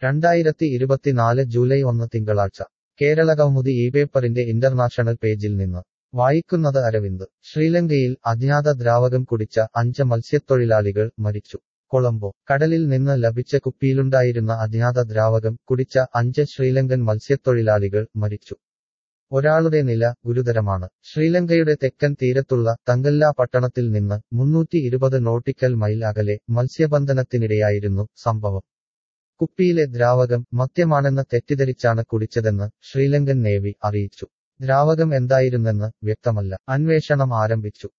രണ്ടായിരത്തി ഇരുപത്തിനാല് ജൂലൈ ഒന്ന് തിങ്കളാഴ്ച കേരളകൗമുദി ഈ പേപ്പറിന്റെ ഇന്റർനാഷണൽ പേജിൽ നിന്ന് വായിക്കുന്നത് അരവിന്ദ് ശ്രീലങ്കയിൽ അജ്ഞാത ദ്രാവകം കുടിച്ച അഞ്ച് മത്സ്യത്തൊഴിലാളികൾ മരിച്ചു കൊളംബോ കടലിൽ നിന്ന് ലഭിച്ച കുപ്പിയിലുണ്ടായിരുന്ന അജ്ഞാത ദ്രാവകം കുടിച്ച അഞ്ച് ശ്രീലങ്കൻ മത്സ്യത്തൊഴിലാളികൾ മരിച്ചു ഒരാളുടെ നില ഗുരുതരമാണ് ശ്രീലങ്കയുടെ തെക്കൻ തീരത്തുള്ള തങ്കല്ല പട്ടണത്തിൽ നിന്ന് മുന്നൂറ്റി ഇരുപത് നോട്ടിക്കൽ മൈൽ അകലെ മത്സ്യബന്ധനത്തിനിടെയായിരുന്നു സംഭവം കുപ്പിയിലെ ദ്രാവകം മദ്യമാണെന്ന് തെറ്റിദ്ധരിച്ചാണ് കുടിച്ചതെന്ന് ശ്രീലങ്കൻ നേവി അറിയിച്ചു ദ്രാവകം എന്തായിരുന്നെന്ന് വ്യക്തമല്ല അന്വേഷണം ആരംഭിച്ചു